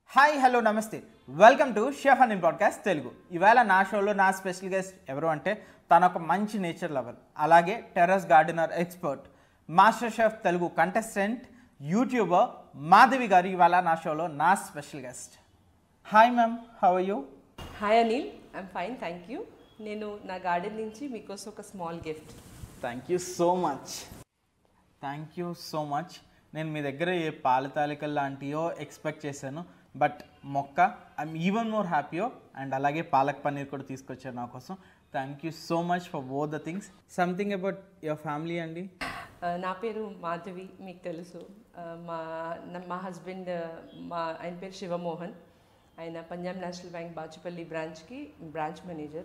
Hi hello namaste welcome to chef అని podcast Telugu ఇవాళ నా షోలో నా స్పెషల్ గెస్ట్ ఎవరు అంటే తన ఒక మంచి నేచర్ లవర్ అలాగే terrace gardener expert master chef Telugu contestant youtuber Madhavi garu ఇవాళ నా షోలో నా special guest hi ma'am how you hi Anil I'm fine thank you నేను నా గార్డెన్ నుంచి మీకోసం ఒక small gift thank you so much thank you so much నేను మీ దగ్గర ఏ పాల తాలికలు లాంటియో ఎక్స్పెక్ట్ చేశాను బట్ మొక్క ఐఎమ్ ఈవెన్ మోర్ హ్యాపీయో అండ్ అలాగే పాలక్ పన్నీర్ కూడా తీసుకొచ్చారు నా కోసం thank you so much for both the things something about your family అండి నా పేరు మాధవి మీకు తెలుసు Uh, మా నా- మా హస్బెండ్ మా ఆయన పేరు శివమోహన్ ఆయన పంజాబ్ నేషనల్ బ్యాంక్ బాచుపల్లి బ్రాంచ్కి బ్రాంచ్ మేనేజర్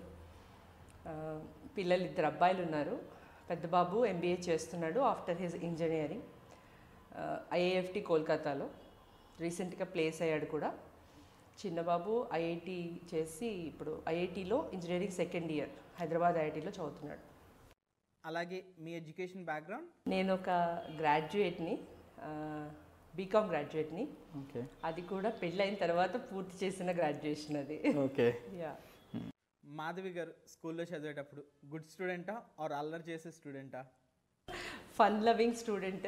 పిల్లలు ఇద్దరు అబ్బాయిలు ఉన్నారు పెద్ద బాబు ఎంబీఏ చేస్తున్నాడు ఆఫ్టర్ హిజ్ ఇంజనీరింగ్ ఐఏఎఫ్టి కోల్కతాలో రీసెంట్గా ప్లేస్ అయ్యాడు కూడా చిన్న బాబు ఐఐటి చేసి ఇప్పుడు ఐఐటిలో ఇంజనీరింగ్ సెకండ్ ఇయర్ హైదరాబాద్ ఐఐటిలో చదువుతున్నాడు అలాగే మీ ఎడ్యుకేషన్ బ్యాక్గ్రౌండ్ నేను ఒక గ్రాడ్యుయేట్ని బీకామ్ గ్రాడ్యుయేట్ని ఓకే అది కూడా పెళ్ళైన తర్వాత పూర్తి చేసిన గ్రాడ్యుయేషన్ అది ఓకే యా మాధవి గారు స్కూల్లో చదివేటప్పుడు గుడ్ స్టూడెంటా ఆర్ అల్లరి చేసే స్టూడెంటా ఫన్ లవింగ్ స్టూడెంట్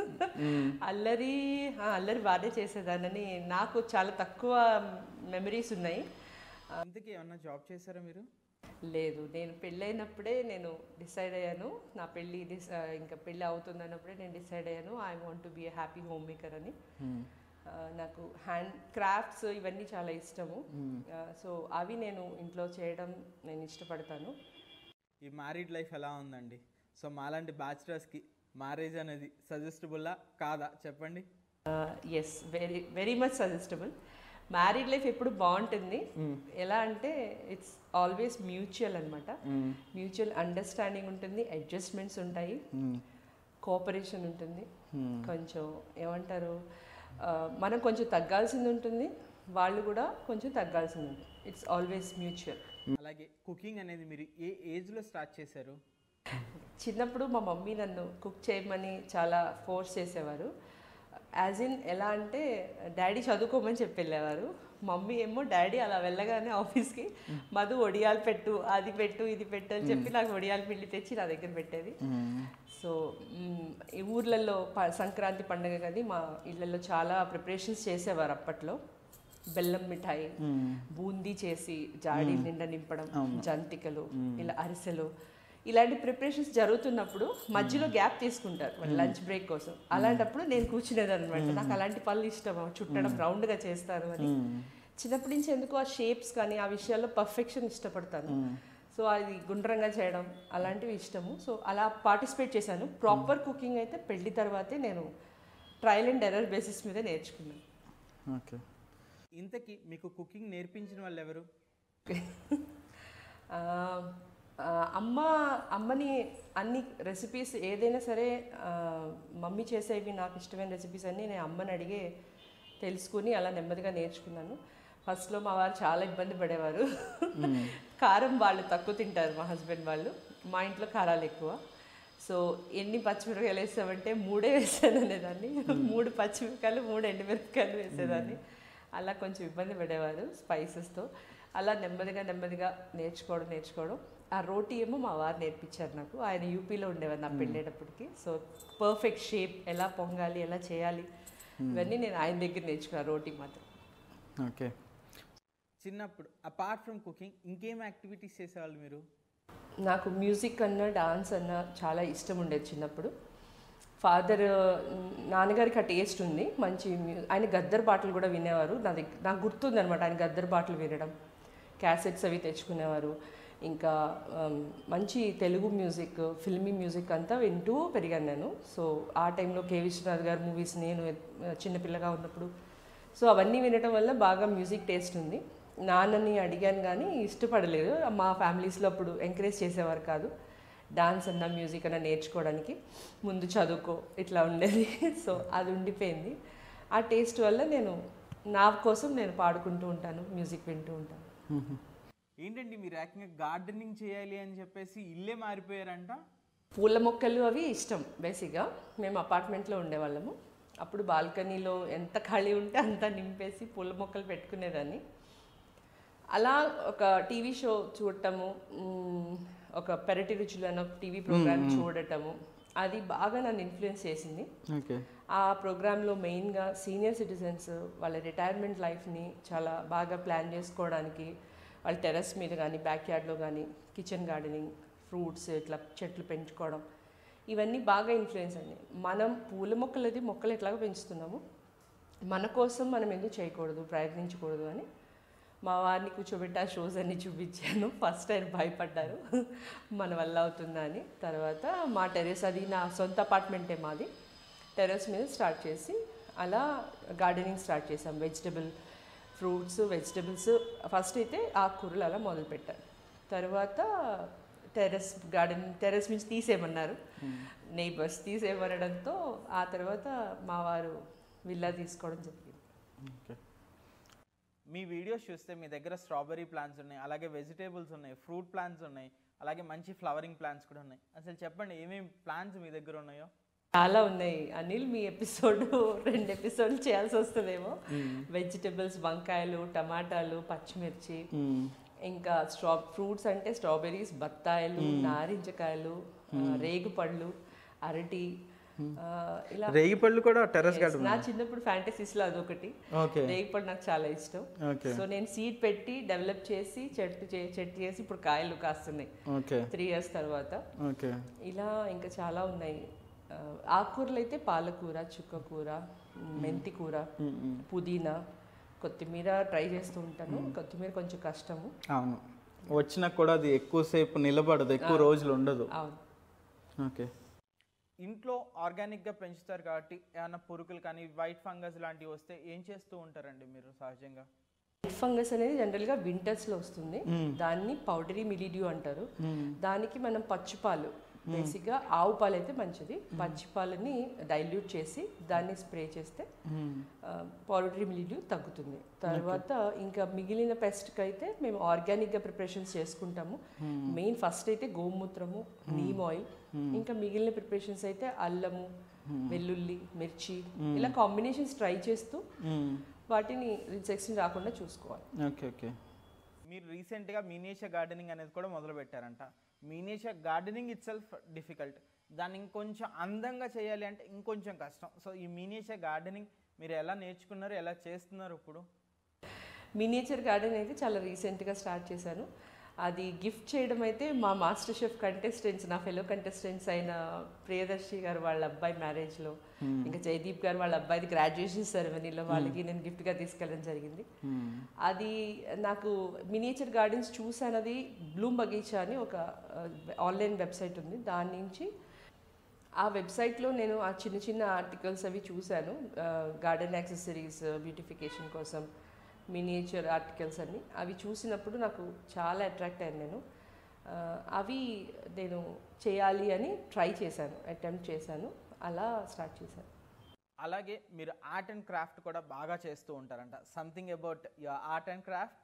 అల్లరి ఆ, అల్లరి బాగానే చేసేదానని నాకు చాలా తక్కువ మెమరీస్ ఉన్నాయి ఇంతకీ ఏమన్నా జాబ్ చేశారా మీరు లేదు నేను పెళ్ళైనప్పుడే నేను డిసైడ్ అయ్యాను నా పెళ్ళి డిస్ ఆ, ఇంకా పెళ్ళి అవుతుంది అన్నప్పుడే నేను డిసైడ్ అయ్యాను I want to be a happy home maker అని ఆ, నాకు హ్యాండ్ క్రాఫ్ట్స్ ఇవన్నీ చాలా ఇష్టము సో అవి నేను ఇంట్లో చేయడం నేను ఇష్టపడతాను ఈ మ్యారీడ్ లైఫ్ ఎలా ఉందండి సో మాలాంటి బ్యాచిలర్స్కి మ్యారేజ్ అనేది సజెస్టబుల్లా కాదా చెప్పండి yes very very much suggestible married life ఎప్పుడు బాగుంటుంది ఎలా అంటే ఇట్స్ ఆల్వేస్ మ్యూచువల్ అనమాట మ్యూచువల్ అండర్స్టాండింగ్ ఉంటుంది అడ్జస్ట్మెంట్స్ ఉంటాయి కోఆపరేషన్ ఉంటుంది కొంచెం ఏమంటారు ఆ, మనం కొంచెం తగ్గాల్సింది ఉంటుంది వాళ్ళు కూడా కొంచెం తగ్గాల్సింది ఉంటుంది ఇట్స్ ఆల్వేస్ మ్యూచువల్ అలాగే కుకింగ్ అనేది మీరు ఏ ఏజ్లో స్టార్ట్ చేశారు చిన్నప్పుడు మా మమ్మీ నన్ను కుక్ చేయమని చాలా ఫోర్స్ చేసేవారు యాజ్ ఇన్ ఎలా అంటే డాడీ చదువుకోమని చెప్పి వెళ్ళేవారు మమ్మీ ఏమో డాడీ అలా వెళ్ళగానే ఆఫీస్కి మధు ఒడియాలు పెట్టు అది పెట్టు ఇది పెట్టు అని చెప్పి నాకు ఒడియాలు పిండి తెచ్చి నా దగ్గర పెట్టేది సో మ్, ఈ ఊర్లలో ప- సంక్రాంతి పండుగ కానీ మా ఇళ్ళల్లో చాలా ప్రిపరేషన్స్ చేసేవారు అప్పట్లో బెల్లం మిఠాయి బూందీ చేసి జాడీ నిండా నింపడం జంతికలు ఇలా అరిసెలు ఇలాంటి ప్రిపరేషన్స్ జరుగుతున్నప్పుడు మధ్యలో గ్యాప్ తీసుకుంటారు లంచ్ బ్రేక్ కోసం అలాంటప్పుడు నేను కూర్చునేది అనమాట నాకు అలాంటి పనులు ఇష్టం అవి చుట్టడం రౌండ్గా చేస్తారు అని చిన్నప్పటి నుంచి ఎందుకు ఆ షేప్స్ కానీ ఆ విషయాల్లో పర్ఫెక్షన్ ఇష్టపడతాను సో అది గుండ్రంగా చేయడం అలాంటివి ఇష్టము సో అలా పార్టిసిపేట్ చేశాను ప్రాపర్ కుకింగ్ అయితే పెళ్లి తర్వాతే నేను ట్రయల్ అండ్ ఎర్రర్ బేసిస్ మీద నేర్చుకున్నాను ఓకే ఇంతకీ మీకు కుకింగ్ నేర్పించిన వాళ్ళు ఎవరు ఆ, ఆ, అమ్మ అమ్మని అన్ని రెసిపీస్ ఏదైనా సరే ఆ, మమ్మీ చేసేవి నాకు ఇష్టమైన రెసిపీస్ అన్నీ నేను అమ్మని అడిగే తెలుసుకుని అలా నెమ్మదిగా నేర్చుకున్నాను ఫస్ట్లో మా వారు చాలా ఇబ్బంది పడేవారు కారం వాళ్ళు తక్కువ తింటారు మా హస్బెండ్ వాళ్ళు మా ఇంట్లో కారాలు ఎక్కువ సో ఎన్ని పచ్చిమిరపకాయలు వేసామంటే మూడే వేసాను అనేదాన్ని మూడు పచ్చిమిరపకాయలు మూడు ఎండుమిరపకాయలు వేసేదాన్ని అలా కొంచెం ఇబ్బంది పడేవారు స్పైసెస్తో అలా నెమ్మదిగా నెమ్మదిగా నేర్చుకోవడం నేర్చుకోవడం ఆ రోటీ ఏమో మా వారు నేర్పించారు నాకు ఆయన యూపీలో ఉండేవారు నా పెళ్ళేటప్పటికి సో పర్ఫెక్ట్ షేప్ ఎలా పొంగాలి ఎలా చేయాలి ఇవన్నీ నేను ఆయన దగ్గర నేర్చుకున్నాను రోటీ మాత్రం ఓకే చిన్నప్పుడు అపార్ట్ ఫ్రమ్ కుకింగ్ ఇంకేం యాక్టివిటీస్ చేసేవాళ్ళు మీరు నాకు మ్యూజిక్ అన్న డాన్స్ అన్న చాలా ఇష్టం ఉండేది చిన్నప్పుడు ఫాదర్ నాన్నగారికి ఆ టేస్ట్ ఉంది మంచి మ్యూ- ఆయన గద్దర్ పాటలు కూడా వినేవారు నా దగ్గర నాకు గుర్తుంది అనమాట ఆయన గద్దర్ పాటలు వినడం క్యాసెట్స్ అవి తెచ్చుకునేవారు ఇంకా ఆమ్, మంచి తెలుగు మ్యూజిక్ ఫిల్మీ మ్యూజిక్ అంతా వింటూ పెరిగాను నేను సో ఆ టైంలో కే విశ్వనాథ్ గారి మూవీస్ నేను ఎ- చిన్నపిల్లగా ఉన్నప్పుడు సో అవన్నీ వినటం వల్ల బాగా మ్యూజిక్ టేస్ట్ ఉంది నాన్నని అడిగాను కానీ ఇష్టపడలేదు మా ఫ్యామిలీస్లో అప్పుడు ఎంకరేజ్ చేసేవారు కాదు డాన్స్ అన్న మ్యూజిక్ అన్న నేర్చుకోవడానికి ముందు చదువుకో ఇట్లా ఉండేది సో అది ఉండిపోయింది ఆ టేస్ట్ వల్ల నేను నా కోసం నేను పాడుకుంటూ ఉంటాను మ్యూజిక్ వింటూ ఉంటాను ఏంటండి మీరు ఏకంగా గార్డెనింగ్ చేయాలి అని చెప్పేసి ఇల్లే మారిపోయారంట పూల మొక్కలు అవి ఇష్టం బేసిక్గా మేము అపార్ట్మెంట్లో ఉండేవాళ్ళము అప్పుడు బాల్కనీలో ఎంత ఖాళీ ఉంటే అంత నింపేసి పూల మొక్కలు పెట్టుకునేదాన్ని అలా ఒక టీవీ షో చూడటము మ్, ఒక పెరటి రుచులు అన్న టీవీ ప్రోగ్రామ్ చూడటము అది బాగా నన్ను ఇన్ఫ్లుయెన్స్ చేసింది ఓకే ఆ ప్రోగ్రాంలో మెయిన్గా సీనియర్ సిటిజన్స్ వాళ్ళ రిటైర్మెంట్ లైఫ్ని చాలా బాగా ప్లాన్ చేసుకోవడానికి వాళ్ళ టెర్రస్ మీద కానీ బ్యాక్ యార్డ్లో కానీ కిచెన్ గార్డెనింగ్ ఫ్రూట్స్ ఇట్లా చెట్లు పెంచుకోవడం ఇవన్నీ బాగా ఇన్ఫ్లుయెన్స్ అయినాయి మనం పూల మొక్కలది మొక్కలు ఎట్లాగో పెంచుతున్నాము మన కోసం మనం ఎందుకు చేయకూడదు ప్రయత్నించకూడదు అని మా వారిని కూర్చోబెట్టి ఆ షోస్ అన్ని చూపించాను ఫస్ట్ ఆయన భయపడ్డారు మన వల్ల అవుతుందా అని తర్వాత మా టెరెస్ అది నా సొంత అపార్ట్మెంటే మాది టెర్రస్ మీద స్టార్ట్ చేసి అలా గార్డెనింగ్ స్టార్ట్ చేసాం వెజిటబుల్ ఫ్రూట్స్ వెజిటబుల్స్ ఫస్ట్ అయితే ఆకుకూరలు అలా మొదలుపెట్టాను తర్వాత టెర్రస్ గార్డెన్ టెర్రస్ నుంచి తీసేయమన్నారు నైబర్స్ తీసేయమనడంతో ఆ తర్వాత మా వారు విల్లా తీసుకోవడం జరిగింది ఓకే మీ వీడియోస్ చూస్తే మీ దగ్గర స్ట్రాబెరీ ప్లాంట్స్ ఉన్నాయి అలాగే వెజిటేబుల్స్ ఉన్నాయి ఫ్రూట్ ప్లాంట్స్ ఉన్నాయి అలాగే మంచి ఫ్లవరింగ్ ప్లాంట్స్ కూడా ఉన్నాయి అసలు చెప్పండి ఏమేమి ప్లాంట్స్ మీ దగ్గర ఉన్నాయో చాలా ఉన్నాయి అనిల్ మీ ఎపిసోడ్ రెండు ఎపిసోడ్లు చేయాల్సి వస్తుందేమో వెజిటబుల్స్ వంకాయలు టమాటాలు పచ్చిమిర్చి ఇంకా స్ట్రా ఫ్రూట్స్ అంటే స్ట్రాబెర్రీస్ బత్తాయిలు నారింజకాయలు ఆ, రేగుపళ్ళు అరటి ఆ, ఇలా రేగి పళ్ళు కూడా టెర్రస్ Yes, నా చిన్నప్పుడు ఫ్యాంటసీస్ లో అదొకటి ఓకే రేగిపళ్ళు నాకు చాలా ఇష్టం ఓకే సో నేను సీడ్ పెట్టి డెవలప్ చేసి చెట్టు చే- చెట్టు చేసి ఇప్పుడు కాయలు కాస్తున్నాయి ఓకే త్రీ ఇయర్స్ తర్వాత ఓకే ఇలా ఇంకా చాలా ఉన్నాయి ఆ, ఆకుకూరలు అయితే పాలకూర చుక్కకూర మెంతి కూర పుదీనా కొత్తిమీర ట్రై చేస్తూ ఉంటాను కొత్తిమీర కొంచెం కష్టము అవును వచ్చినా కూడా అది ఎక్కువసేపు నిలబడదు ఎక్కువ రోజులు ఉండదు అవును ఓకే ఇంట్లో ఆర్గానిక్గా పెంచుతారు కాబట్టి ఏమైనా పురుగులు కానీ వైట్ ఫంగస్ లాంటివి వస్తే ఏం చేస్తూ ఉంటారండి మీరు సహజంగా ఫంగస్ అనేది జనరల్గా వింటర్స్లో వస్తుంది దాన్ని పౌడరీ మిలిడ్యూ అంటారు దానికి మనం పచ్చిపాలు బేసిక్గా ఆవు పాలు అయితే మంచిది పచ్చిపాలని డైల్యూట్ చేసి దాన్ని స్ప్రే చేస్తే పౌడరీ మిలిడ్యూ తగ్గుతుంది తర్వాత ఇంకా మిగిలిన పెస్ట్కి అయితే మేము ఆర్గానిక్గా ప్రిపరేషన్స్ చేసుకుంటాము మెయిన్ ఫస్ట్ అయితే గోమూత్రము నీమ్ ఆయిల్ ఇంకా మిగిలిన ప్రిపరేషన్స్ అయితే అల్లము వెల్లుల్లి మిర్చి ఇలా కాంబినేషన్స్ ట్రై చేస్తూ వాటిని ఇన్సెక్షన్ రాకుండా చూసుకోవాలి ఓకే ఓకే మీరు రీసెంట్గా మీనేచర్ గార్డెనింగ్ అనేది కూడా మొదలు పెట్టారంట miniature gardening itself difficult దాన్ని ఇంకొంచెం అందంగా చేయాలి అంటే ఇంకొంచెం కష్టం సో ఈ మీనేచర్ గార్డెనింగ్ మీరు ఎలా నేర్చుకున్నారు ఎలా చేస్తున్నారు ఇప్పుడు మినియేచర్ గార్డెన్ అయితే చాలా రీసెంట్గా స్టార్ట్ చేశాను అది గిఫ్ట్ చేయడం అయితే మా మాస్టర్ షెఫ్ కంటెస్టెంట్స్ నా ఫెలో కంటెస్టెంట్స్ అయిన ప్రియదర్శి గారు వాళ్ళ అబ్బాయి మ్యారేజ్లో ఇంకా జయదీప్ గారు వాళ్ళ అబ్బాయిది గ్రాడ్యుయేషన్ సెరమనీలో వాళ్ళకి నేను గిఫ్ట్గా తీసుకెళ్ళడం జరిగింది అది నాకు మినియేచర్ గార్డెన్స్ చూసానది బ్లూమ్ బగీచా అని ఒక ఆన్లైన్ వెబ్సైట్ ఉంది దాని నుంచి ఆ వెబ్సైట్లో నేను ఆ చిన్న చిన్న ఆర్టికల్స్ అవి చూశాను గార్డెన్ యాక్సెసరీస్ బ్యూటిఫికేషన్ కోసం మినియేచర్ ఆర్టికల్స్ అన్ని అవి చూసినప్పుడు నాకు చాలా అట్రాక్ట్ అయ్యాను నేను ఆ, అవి నేను చేయాలి అని ట్రై చేశాను అటెంప్ట్ చేశాను అలా స్టార్ట్ చేశాను అలాగే మీరు ఆర్ట్ అండ్ క్రాఫ్ట్ కూడా బాగా చేస్తూ ఉంటారంట something about your art and craft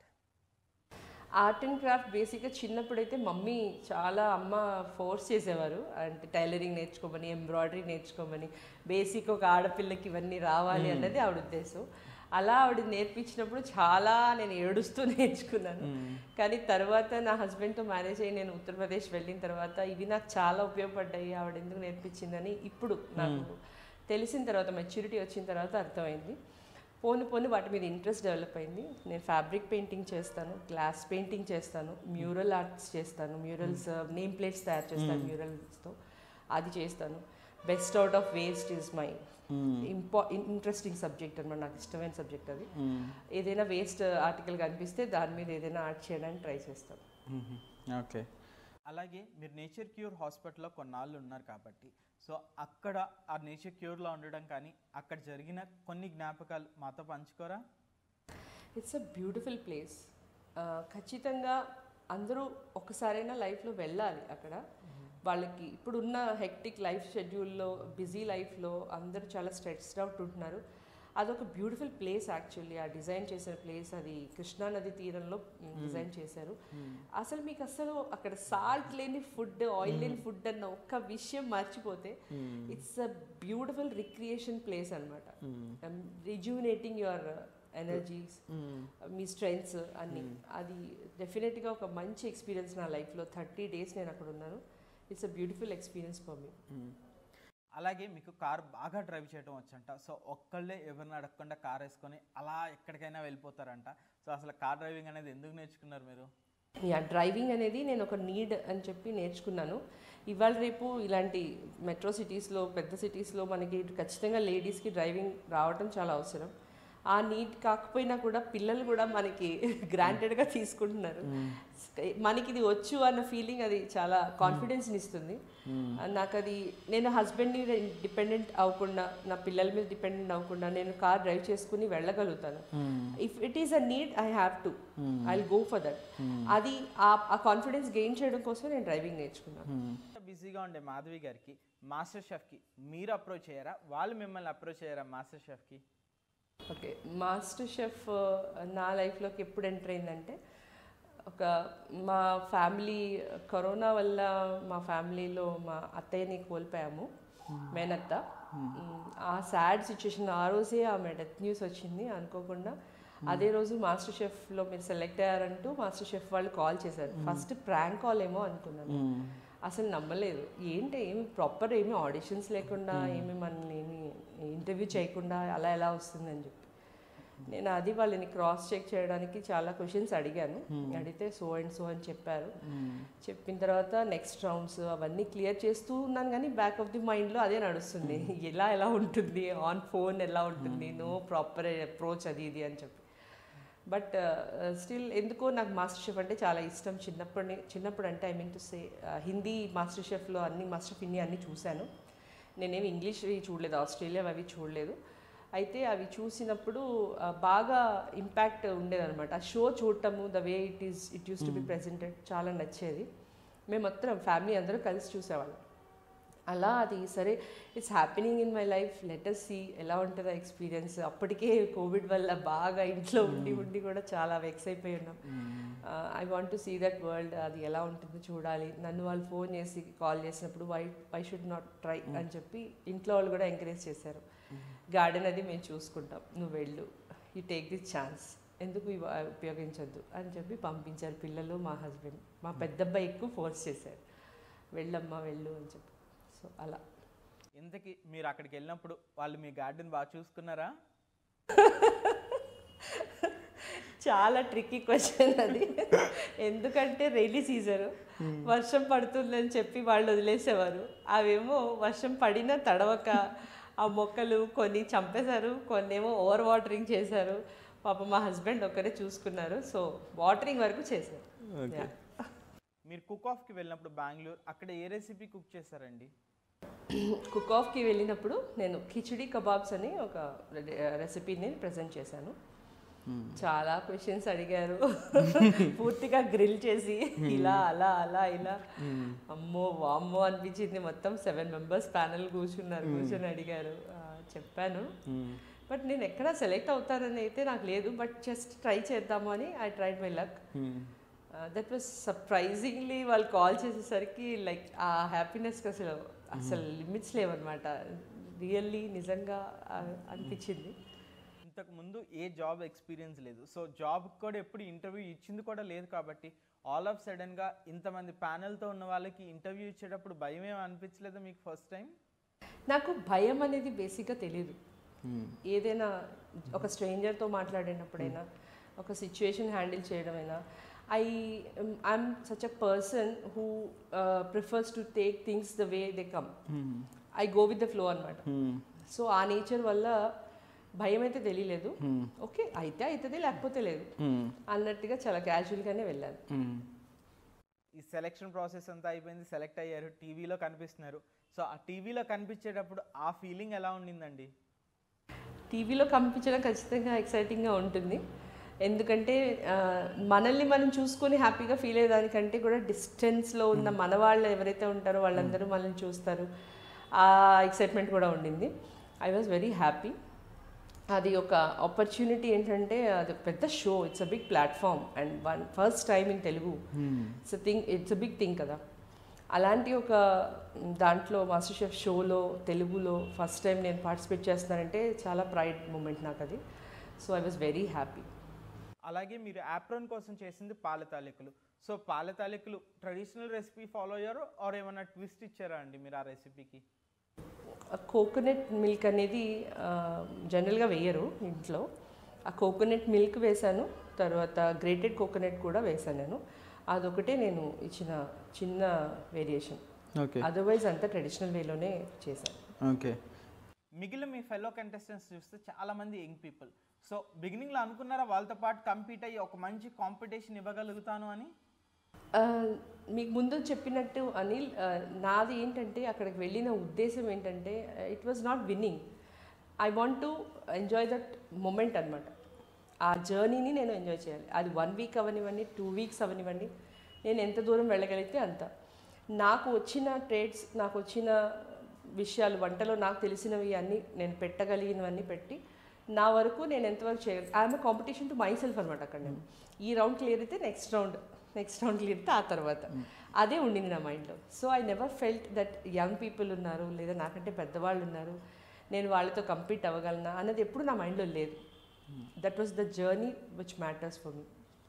art and craft బేసిక్గా చిన్నప్పుడైతే మమ్మీ చాలా అమ్మ ఫోర్స్ చేసేవారు అంటే టైలరింగ్ నేర్చుకోమని ఎంబ్రాయిడరీ నేర్చుకోమని బేసిక్ ఒక ఆడపిల్లకి ఇవన్నీ రావాలి అన్నది ఆవిడ ఉద్దేశం అలా ఆవిడ నేర్పించినప్పుడు చాలా నేను ఏడుస్తూ నేర్చుకున్నాను కానీ తర్వాత నా హస్బెండ్తో మ్యారేజ్ అయ్యి నేను ఉత్తరప్రదేశ్ వెళ్ళిన తర్వాత ఇవి నాకు చాలా ఉపయోగపడ్డాయి ఆవిడ ఎందుకు నేర్పించిందని ఇప్పుడు నాకు తెలిసిన తర్వాత మెచ్యూరిటీ వచ్చిన తర్వాత అర్థమైంది పోను పోను వాటి మీద ఇంట్రెస్ట్ డెవలప్ అయింది నేను ఫ్యాబ్రిక్ పెయింటింగ్ చేస్తాను గ్లాస్ పెయింటింగ్ చేస్తాను మ్యూరల్ ఆర్ట్స్ చేస్తాను మ్యూరల్స్ నేమ్ ప్లేట్స్ తయారు చేస్తాను మ్యూరల్స్తో అది చేస్తాను best out of waste is my impo interesting subject అనమాట నాకు ఇష్టమైన సబ్జెక్ట్ అది ఏదైనా వేస్ట్ ఆర్టికల్ కనిపిస్తే దాని మీద ఏదైనా ఆర్ట్ చేయడానికి ట్రై చేస్తాను ఓకే అలాగే మీరు నేచర్ క్యూర్ హాస్పిటల్లో కొన్నాళ్ళు ఉన్నారు కాబట్టి సో అక్కడ ఆ నేచర్ క్యూర్లో ఉండడం కానీ అక్కడ జరిగిన కొన్ని జ్ఞాపకాలు మాతో పంచుకోరా ఇట్స్ అ బ్యూటిఫుల్ ప్లేస్ ఖచ్చితంగా అందరూ ఒకసారైనా లైఫ్లో వెళ్ళాలి అక్కడ వాళ్ళకి ఇప్పుడున్న హెక్టిక్ లైఫ్ షెడ్యూల్లో బిజీ లైఫ్లో అందరూ చాలా స్ట్రెస్డ్ అవుట్ ఉంటున్నారు అదొక బ్యూటిఫుల్ ప్లేస్ యాక్చువల్లీ ఆ డిజైన్ చేసిన ప్లేస్ అది కృష్ణా నది తీరంలో డిజైన్ చేశారు అసలు మీకు అసలు అక్కడ సాల్ట్ లేని ఫుడ్ ఆయిల్ లేని ఫుడ్ అన్న ఒక్క విషయం మర్చిపోతే it's a beautiful recreation place అనమాట రిజ్యూనేటింగ్ యువర్ ఎనర్జీస్ మీ స్ట్రెంగ్స్ అన్ని అది డెఫినెట్గా ఒక మంచి ఎక్స్పీరియన్స్ నా లైఫ్లో థర్టీ డేస్ నేను అక్కడ ఉన్నాను it's a beautiful experience for me అలాగే మీకు కార్ బాగా డ్రైవ్ చేయడం వచ్చంట సో ఒక్కళ్ళే ఎవరిని అడగకుండా కార్ వేసుకొని అలా ఎక్కడికైనా వెళ్ళిపోతారంట సో అసలు కార్ డ్రైవింగ్ అనేది ఎందుకు నేర్చుకున్నారు మీరు యా డ్రైవింగ్ అనేది నేను ఒక నీడ్ అని చెప్పి నేర్చుకున్నాను ఇవాళ రేపు ఇలాంటి మెట్రో సిటీస్లో పెద్ద సిటీస్లో మనకి ఖచ్చితంగా లేడీస్కి డ్రైవింగ్ రావటం చాలా అవసరం ఆ నీడ్ కాకపోయినా కూడా పిల్లలు కూడా మనకి గ్రాంటెడ్గా తీసుకుంటున్నారు మనకి ఇది వచ్చు అన్న ఫీలింగ్ అది చాలా కాన్ఫిడెన్స్ని ఇస్తుంది నాకు అది నేను హస్బెండ్ని డిపెండెంట్ అవ్వకుండా నా పిల్లల మీద డిపెండెంట్ అవ్వకుండా నేను కార్ డ్రైవ్ చేసుకుని వెళ్ళగలుగుతాను if it is a need I have to I go for that అది ఆ కాన్ఫిడెన్స్ గెయిన్ చేయడం కోసం నేను డ్రైవింగ్ నేర్చుకున్నాను బిజీగా ఉండే మాధవి గారికి మాస్టర్ షెఫ్కి మీరు అప్రోచ్ అయ్యారా వాళ్ళు మిమ్మల్ని అప్రోచ్ అయ్యారా మాస్టర్ షెఫ్కి ఓకే మాస్టర్ షెఫ్ నా లైఫ్లోకి ఎప్పుడు ఎంటర్ అయిందంటే ఒక మా ఫ్యామిలీ కరోనా వల్ల మా ఫ్యామిలీలో మా అత్తయ్యని కోల్పోయాము మేనత్త మ్, ఆ సాడ్ సిచ్యుయేషన్ ఆ రోజే ఆమె డెత్ న్యూస్ వచ్చింది అనుకోకుండా అదే రోజు మాస్టర్ షెఫ్లో మీరు సెలెక్ట్ అయ్యారంటూ మాస్టర్ షెఫ్ వాళ్ళు కాల్ చేశారు ఫస్ట్ ప్రాంక్ కాల్ ఏమో అనుకున్నాను అసలు నమ్మలేదు ఏంటి ఏమి ప్రాపర్ ఏమి ఆడిషన్స్ లేకుండా ఏమి మనల్ని ఏమి ఇంటర్వ్యూ చేయకుండా అలా ఎలా వస్తుందని చెప్పి నేను అది వాళ్ళని క్రాస్ చెక్ చేయడానికి చాలా క్వశ్చన్స్ అడిగాను అడిగితే సో అండ్ సో అని చెప్పారు చెప్పిన తర్వాత నెక్స్ట్ రౌండ్స్ అవన్నీ క్లియర్ చేస్తూ ఉన్నాను కానీ బ్యాక్ ఆఫ్ ది మైండ్లో అదే నడుస్తుంది ఎలా ఎలా ఉంటుంది ఆన్ ఫోన్ ఎలా ఉంటుంది నో ప్రాపర్ అప్రోచ్ అది ఇది అని చెప్పి బట్ స్టిల్ ఎందుకో నాకు మాస్టర్ షెఫ్ అంటే చాలా ఇష్టం చిన్నప్పటి చిన్నప్పుడు అంటే I mean to say Hindi master షెఫ్లో అన్ని మాస్టర్ షెఫ్ హిందీ అన్ని చూశాను నేనేమి ఇంగ్లీష్ చూడలేదు ఆస్ట్రేలియా అవి చూడలేదు అయితే అవి చూసినప్పుడు ఆ, బాగా ఇంపాక్ట్ ఉండేదన్నమాట ఆ షో చూడటము the way it is it used to be presented చాలా నచ్చేది మేము మొత్తం ఫ్యామిలీ అందరూ కలిసి చూసేవాళ్ళం అలా అది సరే it's happening in my life let us see ఎలా ఉంటుందో ఎక్స్పీరియన్స్ అప్పటికే కోవిడ్ వల్ల బాగా ఇంట్లో ఉండి ఉండి కూడా చాలా వెక్స్ అయిపోయి ఉన్నాం I want to see that world అది ఎలా ఉంటుందో చూడాలి నన్ను వాళ్ళు ఫోన్ చేసి కాల్ చేసినప్పుడు why why should not try అని చెప్పి ఇంట్లో వాళ్ళు కూడా ఎంకరేజ్ చేశారు గార్డెన్ అది మేము చూసుకుంటాం నువ్వు వెళ్ళు యూ టేక్ దిస్ ఛాన్స్ ఎందుకు ఇవి ఉపయోగించొద్దు అని చెప్పి పంపించారు పిల్లలు మా హస్బెండ్ మా పెద్దబ్బాయి ఎక్కువ ఫోర్స్ చేశారు వెళ్ళమ్మా వెళ్ళు అని చెప్పి సో అలా ఇంతకీ మీరు అక్కడికి వెళ్ళినప్పుడు వాళ్ళు మీ గార్డెన్ బాగా చూసుకున్నారా చాలా ట్రిక్కీ క్వశ్చన్ అది ఎందుకంటే రైలీ సీజన్ వర్షం పడుతుందని చెప్పి వాళ్ళు వదిలేసేవారు అవేమో వర్షం పడినా తడవక ఆ మొక్కలు కొన్ని చంపేశారు కొన్ని ఏమో ఓవర్ వాటరింగ్ చేశారు పాప మా హస్బెండ్ ఒక్కరే చూసుకున్నారు సో వాటరింగ్ వరకు చేశారు Yeah. మీరు కుక్ ఆఫ్కి వెళ్ళినప్పుడు బెంగళూరు అక్కడ ఏ రెసిపీ కుక్ చేశారండి కుక్ ఆఫ్కి వెళ్ళినప్పుడు నేను కిచిడి కబాబ్స్ అని ఒక రెసిపీని ప్రజెంట్ చేశాను చాలా క్వశ్చన్స్ అడిగారు పూర్తిగా గ్రిల్ చేసి ఇలా అలా అలా ఇలా అమ్మో వామ్మో అనిపించింది మొత్తం సెవెన్ మెంబర్స్ ప్యానల్ కూర్చున్నారు కూర్చొని అడిగారు ఆ, చెప్పాను బట్ నేను ఎక్కడ సెలెక్ట్ అవుతానని అయితే నాకు లేదు బట్ జస్ట్ ట్రై చేద్దాము అని I tried my luck that was సర్ప్రైజింగ్లీ వాళ్ళు కాల్ చేసేసరికి లైక్ ఆ హ్యాపీనెస్కి అసలు అసలు లిమిట్స్ లేవన్నమాట రియల్లీ నిజంగా ఆ, అనిపించింది ఇంతకు ముందు ఏ జాబ్ ఎక్స్పీరియన్స్ లేదు సో జాబ్ కూడా ఎప్పుడు ఇంటర్వ్యూ ఇచ్చింది కూడా లేదు కాబట్టి ఆల్ ఆఫ్ సడన్గా ఇంతమంది ప్యానెల్తో ఉన్న వాళ్ళకి ఇంటర్వ్యూ ఇచ్చేటప్పుడు భయం ఏమి అనిపించలేదా మీకు ఫస్ట్ టైం నాకు భయం అనేది బేసిక్గా తెలియదు ఏదైనా ఒక స్ట్రేంజర్తో మాట్లాడినప్పుడైనా ఒక సిచ్యువేషన్ హ్యాండిల్ చేయడమైనా I I'm such a person who prefers to take things the way they come I go with the flow అనమాట సో ఆ నేచర్ వల్ల భయం అయితే తెలియలేదు ఓకే అయితే అవుతుంది లేకపోతే లేదు అన్నట్టుగా చాలా క్యాజువల్గానే వెళ్ళాను ఈ సెలెక్షన్ ప్రాసెస్ అంతా అయిపోయింది సెలెక్ట్ అయ్యారు టీవీలో కనిపిస్తున్నారు సో ఆ టీవీలో కనిపించేటప్పుడు ఆ ఫీలింగ్ ఎలా ఉండిందండి టీవీలో కనిపించడం ఖచ్చితంగా ఎక్సైటింగ్గా ఉంటుంది ఎందుకంటే ఆ, మనల్ని మనం చూసుకొని హ్యాపీగా ఫీల్ అయ్యేదానికంటే కూడా డిస్టెన్స్లో ఉన్న మన వాళ్ళు ఎవరైతే ఉంటారో వాళ్ళందరూ మనల్ని చూస్తారు ఆ ఎక్సైట్మెంట్ కూడా ఉండింది ఐ వాజ్ వెరీ హ్యాపీ అది ఒక ఆపర్చునిటీ ఏంటంటే అది ఒక పెద్ద show it's a big platform and one first time in Telugu it's thing it's a big thing కదా అలాంటి ఒక దాంట్లో మాస్టర్ షెఫ్ షోలో తెలుగులో ఫస్ట్ టైం నేను పార్టిసిపేట్ చేస్తున్నానంటే చాలా ప్రైడ్ మూమెంట్ నాకు అది so I was very happy అలాగే మీరు యాప్రోన్ కోసం చేసింది పాల తాలికలు సో పాల తాలికలు ట్రెడిషనల్ రెసిపీ ఫాలో అయ్యారు ఆర్ ఏమైనా ట్విస్ట్ ఇచ్చారా అండి మీరు ఆ రెసిపీకి కోకోనట్ మిల్క్ అనేది జనరల్గా వేయరు ఇంట్లో ఆ కోకోనట్ మిల్క్ వేశాను తర్వాత గ్రేటెడ్ కోకోనట్ కూడా వేశాను నేను అదొకటే నేను ఇచ్చిన చిన్న వేరియేషన్ ఓకే అదర్వైజ్ అంతా ట్రెడిషనల్ వేలోనే చేశాను ఓకే మిగిలిన మీ ఫెలో కంటెస్టెంట్స్ చూస్తే చాలా మంది యంగ్ పీపుల్ సో బిగినింగ్లో అనుకున్నారా వాళ్ళతో పాటు కంపీట్ అయ్యి ఒక మంచి కాంపిటీషన్ ఇవ్వగలుగుతాను అని ఆ, మీకు ముందు చెప్పినట్టు అనిల్ ఆ, నాది ఏంటంటే అక్కడికి వెళ్ళిన ఉద్దేశం ఏంటంటే it was not winning I want to enjoy that moment అనమాట ఆ జర్నీని నేను ఎంజాయ్ చేయాలి అది వన్ వీక్ అవనివ్వండి టూ వీక్స్ అవనివ్వండి నేను ఎంత దూరం వెళ్ళగలిగితే అంత నాకు వచ్చిన ట్రేడ్స్ నాకు వచ్చిన విషయాలు వంటలో నాకు తెలిసినవి అన్నీ నేను పెట్టగలిగినవన్నీ పెట్టి నా వరకు నేను ఎంతవరకు చేయగలను I'm competition to myself అనమాట అక్కడ నేను ఈ రౌండ్ క్లియర్ అయితే next round next round clear అయితే ఆ తర్వాత అదే ఉండింది నా మైండ్లో so I never felt that young people ఉన్నారు లేదా నాకంటే పెద్దవాళ్ళు ఉన్నారు నేను వాళ్ళతో కంపీట్ అవ్వగలనా అన్నది ఎప్పుడు నా మైండ్లో లేదు that was the journey which matters for me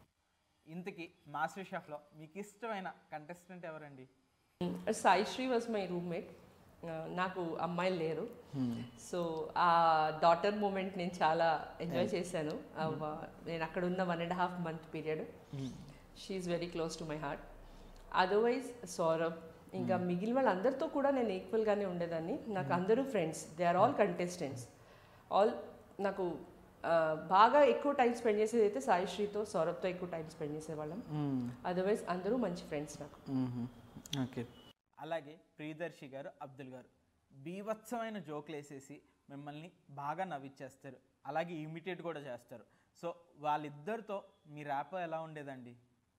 ఇంతకీ మాస్టర్ షెఫ్లో మీకు ఇష్టమైన కంటెస్టెంట్ ఎవరండి సాయిశ్రీ వాజ్ మై రూమ్మేట్ నాకు అమ్మాయిలు లేరు సో ఆ డాటర్ మూమెంట్ నేను చాలా ఎంజాయ్ చేశాను ఆ వ- నేను అక్కడ ఉన్న one and half month period she's very close to my heart otherwise Saurabh ఇంకా మిగిలిన వాళ్ళందరితో కూడా నేను ఈక్వల్గానే ఉండేదాన్ని నాకు అందరూ friends they are all contestants all నాకు ఆ, బాగా ఎక్కువ టైం స్పెండ్ చేసేది అయితే సాయిశ్రీతో సౌరభ్తో ఎక్కువ టైం స్పెండ్ చేసేవాళ్ళం అదర్వైజ్ అందరూ మంచి ఫ్రెండ్స్ నాకు ఓకే అలాగే ప్రియదర్శి గారు అబ్దుల్ గారు బీభత్సమైన జోకులు వేసేసి మిమ్మల్ని బాగా నవ్విచ్చేస్తారు అలాగే ఇమిటేట్ కూడా చేస్తారు సో వాళ్ళిద్దరితో మీ ర్యాప్ ఎలా ఉండేదండి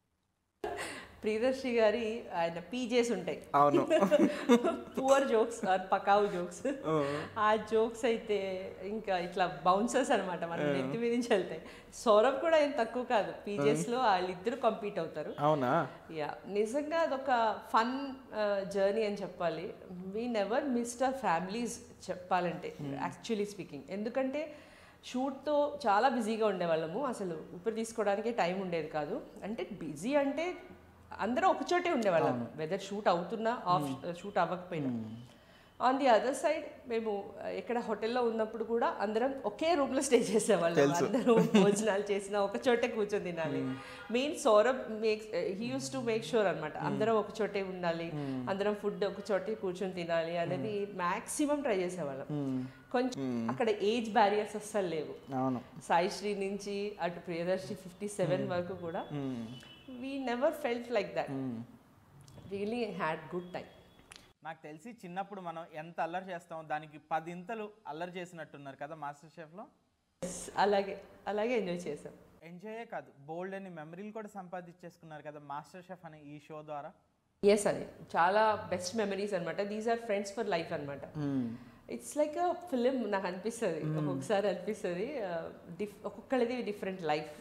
ప్రియదర్శి గారి ఆయన పీజేస్ ఉంటాయి అవును పువర్ జోక్స్ ఆర్ పకావు జోక్స్ ఆ జోక్స్ అయితే ఇంకా ఇట్లా బౌన్సర్స్ అనమాట మన నెత్తి మీద నుంచి వెళ్తాయి సౌరభ్ కూడా ఏం తక్కువ కాదు పీజేస్ లో వాళ్ళిద్దరు కంపీట్ అవుతారు అవునా యా నిజంగా అదొక ఫన్ జర్నీ అని చెప్పాలి we never missed our families చెప్పాలంటే యాక్చువల్లీ స్పీకింగ్ ఎందుకంటే షూట్తో చాలా బిజీగా ఉండేవాళ్ళము అసలు ఊపిరి తీసుకోవడానికే టైం ఉండేది కాదు అంటే బిజీ అంటే అందరూ ఒకచోటే ఉండేవాళ్ళం వెదర్ షూట్ అవుతున్నా ఆఫ్ షూట్ అవ్వకపోయినా ఆన్ ది అదర్ సైడ్ మేము ఆ, ఎక్కడ హోటల్లో ఉన్నప్పుడు కూడా అందరం ఒకే రూమ్ లో స్టే చేసేవాళ్ళం అందరూ భోజనాలు చేసిన ఒక చోటే కూర్చొని తినాలి main Saurabh make he used to make sure అనమాట అందరం ఒక చోటే ఉండాలి అందరం ఫుడ్ ఒక చోటే కూర్చొని తినాలి అనేది మాక్సిమం ట్రై చేసేవాళ్ళం కొంచెం అక్కడ ఏజ్ బ్యారియర్స్ అస్సలు లేవు అవును సాయిశ్రీ నుంచి అటు ప్రియదర్శి ఫిఫ్టీ సెవెన్ వరకు కూడా we never felt like that really had good time నాకు తెలిసి చిన్నప్పుడు మనం ఎంత అల్లరి చేస్తామో దానికి పదింతలు అల్లరి చేసినట్టున్నారు కదా మాస్టర్ షెఫ్లో అలాగే అలాగే ఎంజాయ్ చేసాం ఎంజాయే కాదు బోల్డ్ అని మెమరీలు కూడా సంపాదించేసుకున్నారు కదా మాస్టర్ షెఫ్ అనే ఈ షో ద్వారా ఎస్ అది చాలా బెస్ట్ మెమరీస్ అనమాట these are friends for life అనమాట ఇట్స్ లైక్ అ ఫిలిం నాకు అనిపిస్తుంది ఒక్కొక్కసారి అనిపిస్తుంది డిఫ్ ఒక్కొక్కరిది డిఫరెంట్ లైఫ్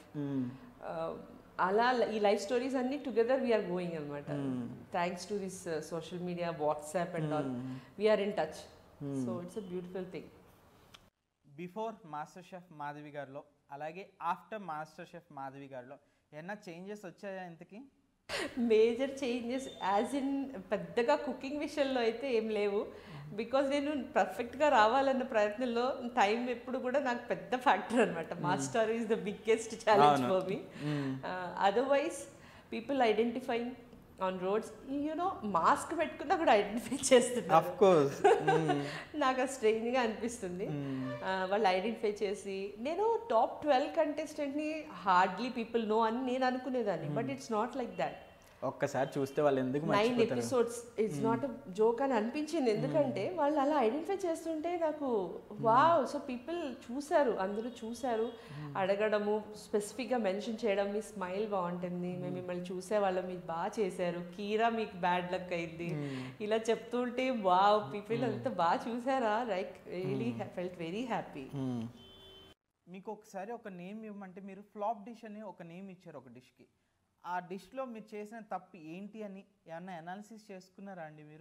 అలా ఈ లైఫ్ స్టోరీస్ అన్ని టుగెదర్ వీఆర్ గోయింగ్ అనమాట thanks to this social media WhatsApp and all we are in touch so it's a beautiful thing before master chef Madhavi గారిలో అలాగే ఆఫ్టర్ మాస్టర్ షెఫ్ మాధవి గారిలో ఏమన్నా చేంజెస్ వచ్చాయా ఇంతకీ మేజర్ చేంజెస్ యాజ్ ఇన్ పెద్దగా cooking విషయంలో అయితే ఏం లేవు బికాజ్ నేను పర్ఫెక్ట్గా రావాలన్న ప్రయత్నంలో టైం ఎప్పుడు కూడా నాకు పెద్ద ఫ్యాక్టర్ అనమాట master is the biggest challenge for me otherwise people identifying on roads you know mask పెట్టుకున్నా కూడా ఐడెంటిఫై చేస్తున్నారు కోర్స్ నాకు అది స్ట్రేంజ్గా అనిపిస్తుంది ఆ, వాళ్ళు ఐడెంటిఫై చేసి నేను టాప్ ట్వెల్వ్ కంటెస్టెంట్ని హార్డ్లీ పీపుల్ నో అని నేను అనుకునేదాన్ని but it's not like that ఒక్కసారి చూస్తే వాళ్ళు ఎందుకు nine episodes it's not joke అని అనిపించింది ఎందుకంటే వాళ్ళు అలా ఐడెంటిఫై చేస్తుంటే నాకు వావ్ సో పీపుల్ చూశారు అందరూ చూశారు అడగడము స్పెసిఫిక్గా మెన్షన్ చేయడం మీ స్మైల్ బాగుంటుంది మేము మిమ్మల్ని చూసే వాళ్ళం మీరు బాగా చేశారు కీరా మీకు బ్యాడ్ లక్ అయింది ఇలా చెప్తుంటే వావ్ పీపుల్ అంతా బాగా చూసారా like really felt very happy మీకు ఒకసారి ఒక నేమ్ ఇవ్వమంటే మీరు ఫ్లాప్ డిష్ అని ఒక నేమ్ ఇచ్చారు ఒక డిష్కి ఆ డిష్లో మీరు చేసిన తప్పు ఏంటి అని ఏమన్నా అనాలిసిస్ చేసుకున్నారా అండి మీరు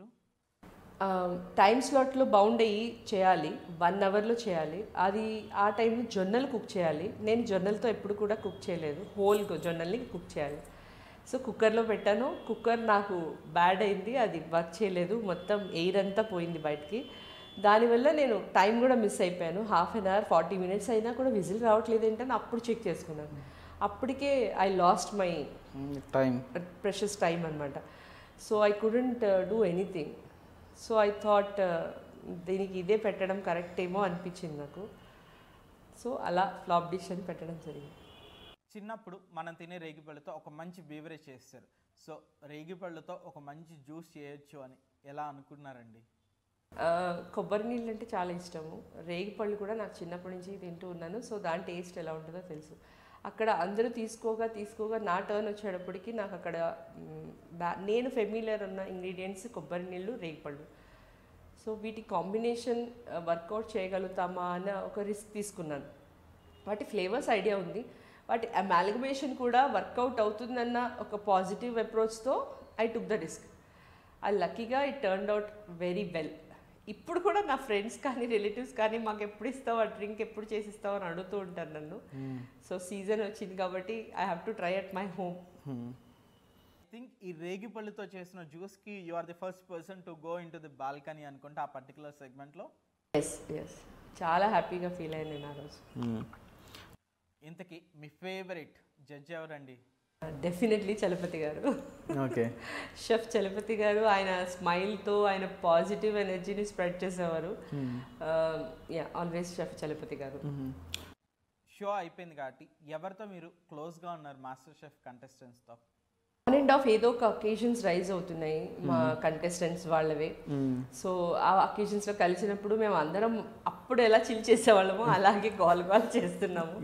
టైం స్లాట్లో బౌండ్ అయ్యి చేయాలి వన్ అవర్లో చేయాలి అది ఆ టైంలో జొన్నలు కుక్ చేయాలి నేను జొన్నలతో ఎప్పుడు కూడా కుక్ చేయలేదు హోల్ జొన్నల్ని కుక్ చేయాలి సో కుక్కర్లో పెట్టాను కుక్కర్ నాకు బ్యాడ్ అయింది అది వర్క్ చేయలేదు మొత్తం ఎయిర్ అంతా పోయింది బయటికి దానివల్ల నేను టైం కూడా మిస్ అయిపోయాను half an hour forty minutes అయినా కూడా విజిల్ రావట్లేదు ఏంటని అప్పుడు చెక్ చేసుకున్నాను అప్పటికే I lost my time precious time అనమాట so I couldn't do anything so I thought దీనికి ఇదే పెట్టడం కరెక్ట్ ఏమో అనిపించింది నాకు సో అలా ఫ్లాప్ డిష్ అని పెట్టడం జరిగింది చిన్నప్పుడు మనం తినే రేగిపళ్ళతో ఒక మంచి బీవరేజ్ చేస్తారు సో రేగిపళ్ళతో ఒక మంచి జ్యూస్ చేయొచ్చు అని ఎలా అనుకున్నారండి ఆ, కొబ్బరి నీళ్ళు అంటే చాలా ఇష్టము రేగి పళ్ళు కూడా నాకు చిన్నప్పటి నుంచి తింటూ ఉన్నాను సో దాని టేస్ట్ ఎలా ఉంటుందో తెలుసు అక్కడ అందరూ తీసుకోగా తీసుకోగా నా టర్న్ వచ్చేటప్పటికి నాకు అక్కడ మ్, బా- నేను ఫెమిలియర్ ఉన్న ఇంగ్రీడియంట్స్ కొబ్బరి నీళ్ళు రేగి పళ్ళు సో వీటి కాంబినేషన్ వర్కౌట్ చేయగలుగుతామా అన్న ఒక రిస్క్ తీసుకున్నాను వాటి ఫ్లేవర్స్ ఐడియా ఉంది వాటి అమాలిగమేషన్ కూడా వర్కౌట్ అవుతుందన్న ఒక పాజిటివ్ అప్రోచ్తో ఐ టుక్ ద రిస్క్ ఆ లక్కీగా it turn out very well ఇప్పుడు కూడా నా ఫ్రెండ్స్ కానీ రిలేటివ్స్ కానీ మాకు ఎప్పుడు ఇస్తావు ఆ డ్రింక్ ఎప్పుడు చేసి ఇస్తావు అని అడుగుతూ ఉంటారు నన్ను సో సీజన్ వచ్చింది కాబట్టి I have to try at my home I think ఈ రేగిపళ్ళుతో చేసిన జ్యూస్కి you are the first person to go into the balcony అనుకుంటే ఆ పర్టికులర్ సెగ్మెంట్లో ఎస్ ఎస్ చాలా హ్యాపీగా ఫీల్ అయ్యాను నేను ఆ రోజు ఇంతకీ మీ ఫేవరెట్ జడ్జ్ ఎవరండి డెఫినెట్లీ చలపతి గారు ఓకే షెఫ్ చలపతి గారు ఆయన స్మైల్తో ఆయన పాజిటివ్ ఎనర్జీని స్ప్రెడ్ చేసేవారు యా ఆల్వేస్ షెఫ్ చలపతి గారు షో అయిపోయింది కాబట్టి ఎవరితో మీరు క్లోజ్గా ఉన్నారు మాస్టర్ షెఫ్ కంటెస్టెంట్స్తో ఆన్ అండ్ ఆఫ్ ఏదో ఒక అకేషన్స్ రైజ్ అవుతున్నాయి మా కంటెస్టెంట్స్ వాళ్ళవే సో ఆ అకేషన్స్లో కలిసినప్పుడు మేము అందరం అప్పుడు ఎలా చిల్ చేసేవాళ్ళమో అలాగే గోల్ గోల్ చేస్తున్నాము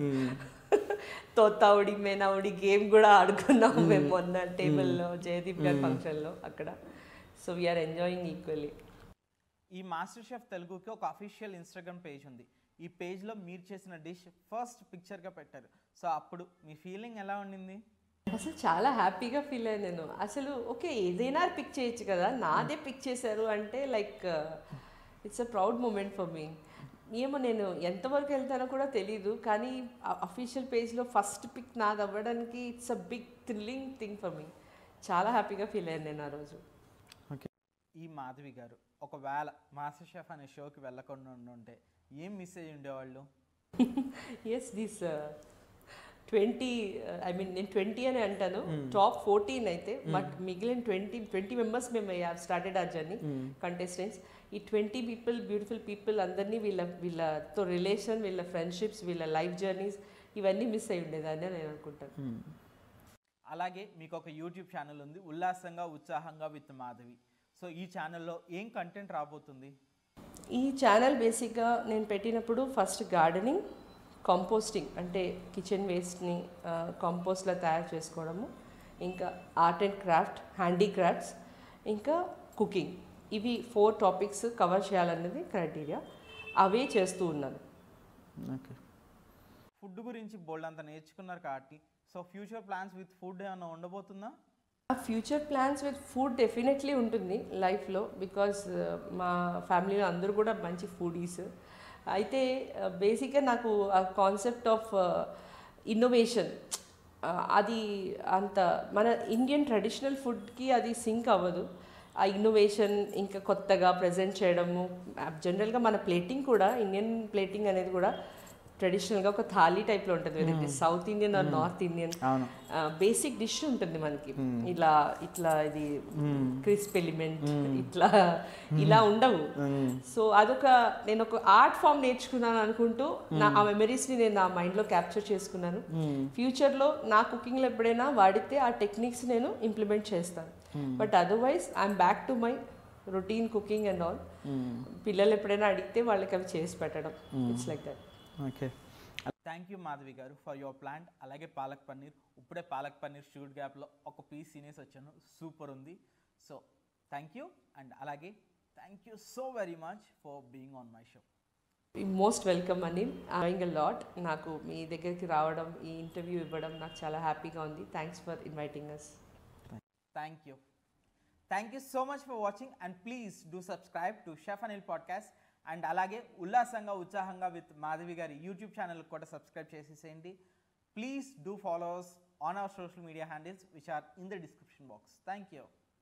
తోతావుడి మేనావుడి గేమ్ కూడా ఆడుకున్నాము మేము మొన్న టేబుల్లో జయదీప్ గారి ఫంక్షన్లో అక్కడ సో వీఆర్ ఎంజాయింగ్ ఈక్వల్లీ ఈ మాస్టర్ షెఫ్ తెలుగుకి ఒక అఫీషియల్ ఇన్స్టాగ్రామ్ పేజ్ ఉంది ఈ పేజ్లో మీరు చేసిన డిష్ ఫస్ట్ పిక్చర్గా పెట్టారు సో అప్పుడు మీ ఫీలింగ్ ఎలా ఉండింది అసలు చాలా హ్యాపీగా ఫీల్ అయ్యాను నేను అసలు ఓకే ఏదైనా పిక్ చేయొచ్చు కదా నాదే పిక్ చేశారు అంటే like it's a proud moment for me ఏమో నేను ఎంతవరకు వెళ్తానో కూడా తెలీదు కానీ అఫీషియల్ పేజ్లో ఫస్ట్ పిక్ నాది అవ్వడానికి it's a big thrilling thing for me చాలా హ్యాపీగా ఫీల్ అయ్యాను నేను ఆ రోజు ఓకే ఈ మాధవి గారు ఒకవేళ మాస్టర్ షెఫ్ అనే షోకి వెళ్ళకుండా ఉంటే ఏం మిస్ అయ్యి ఉండేవాళ్ళు yes this twenty I mean నేను ట్వంటీ అని అంటాను టాప్ ఫోర్టీన్ అయితే బట్ మిగిలిన ట్వంటీ ట్వంటీ మెంబర్స్ మేము have started our journey contestants ఈ ట్వంటీ పీపుల్ బ్యూటిఫుల్ పీపుల్ అందరినీ వీళ్ళ వీళ్ళతో రిలేషన్ వీళ్ళ ఫ్రెండ్షిప్స్ వీళ్ళ లైఫ్ జర్నీస్ ఇవన్నీ మిస్ అయి ఉండేదాన్ని నేను అనుకుంటాను అలాగే మీకు ఒక యూట్యూబ్ ఛానల్ ఉంది ఉల్లాసంగా ఉత్సాహంగా విత్ మాధవి సో ఈ ఛానల్లో ఏం కంటెంట్ రాబోతుంది ఈ ఛానల్ బేసిక్గా నేను పెట్టినప్పుడు ఫస్ట్ గార్డెనింగ్ కంపోస్టింగ్ అంటే కిచెన్ వేస్ట్ని కంపోస్ట్లా తయారు చేసుకోవడము ఇంకా ఆర్ట్ అండ్ క్రాఫ్ట్ హ్యాండీక్రాఫ్ట్స్ ఇంకా కుకింగ్ ఇవి ఫోర్ టాపిక్స్ కవర్ చేయాలన్నది క్రైటీరియా అవే చేస్తూ ఉన్నాను ఓకే ఫుడ్ గురించి బోల్డ్ అంత నేర్చుకున్నారు కాబట్టి so future plans with food ఏమైనా ఉండబోతుందా ఆ future plans with food definitely ఉంటుంది లైఫ్లో బికాస్ మా ఫ్యామిలీలో అందరూ కూడా మంచి ఫుడీస్ అయితే బేసిక్గా నాకు ఆ కాన్సెప్ట్ ఆఫ్ ఇన్నోవేషన్ అది అంత మన ఇండియన్ ట్రెడిషనల్ ఫుడ్కి అది సింక్ అవ్వదు ఆ ఇన్నోవేషన్ ఇంకా కొత్తగా ప్రజెంట్ చేయడము జనరల్గా మన ప్లేటింగ్ కూడా ఇండియన్ ప్లేటింగ్ అనేది కూడా ట్రెడిషనల్గా ఒక థాలీ టైప్లో ఉంటుంది whether south Indian or north Indian అవును బేసిక్ డిష్ ఉంటుంది మనకి ఇలా ఇట్లా ఇది క్రిస్ప్ ఎలిమెంట్ ఇట్లా ఇలా ఉండవు సో అదొక నేను ఒక ఆర్ట్ ఫామ్ నేర్చుకున్నాను అనుకుంటూ నా ఆ మెమరీస్ ని నేను నా మైండ్ లో క్యాప్చర్ చేసుకున్నాను ఫ్యూచర్ లో నా కుకింగ్ లో ఎప్పుడైనా వాడితే ఆ టెక్నిక్స్ నేను ఇంప్లిమెంట్ చేస్తాను but otherwise I'm back to my routine cooking and all పిల్లలు ఎప్పుడైనా అడిగితే వాళ్ళకి అవి చేసి పెట్టడం it's like that okay thank you Madhavi గారు ఫర్ యువర్ ప్లాంట్ అలాగే పాలక్ పన్నీర్ ఇప్పుడే పాలక్ పన్నీర్ షూట్ గ్యాప్లో ఒక పీస్ తినేసి వచ్చాను సూపర్ ఉంది సో థ్యాంక్ యూ అండ్ అలాగే thank you so very much for being on my show most welcome అని డూయింగ్ అ లాట్ నాకు మీ దగ్గరికి రావడం ఈ ఇంటర్వ్యూ ఇవ్వడం నాకు చాలా హ్యాపీగా ఉంది thanks for inviting us thank you thank you so much for watching and please do subscribe to chef Anil podcast and అలాగే ఉల్లాసంగా ఉత్సాహంగా విత్ మాధవి గారి యూట్యూబ్ ఛానల్ కూడా సబ్స్క్రైబ్ చేసేసేయండి please do followers on our social media handles which are in the description box thank you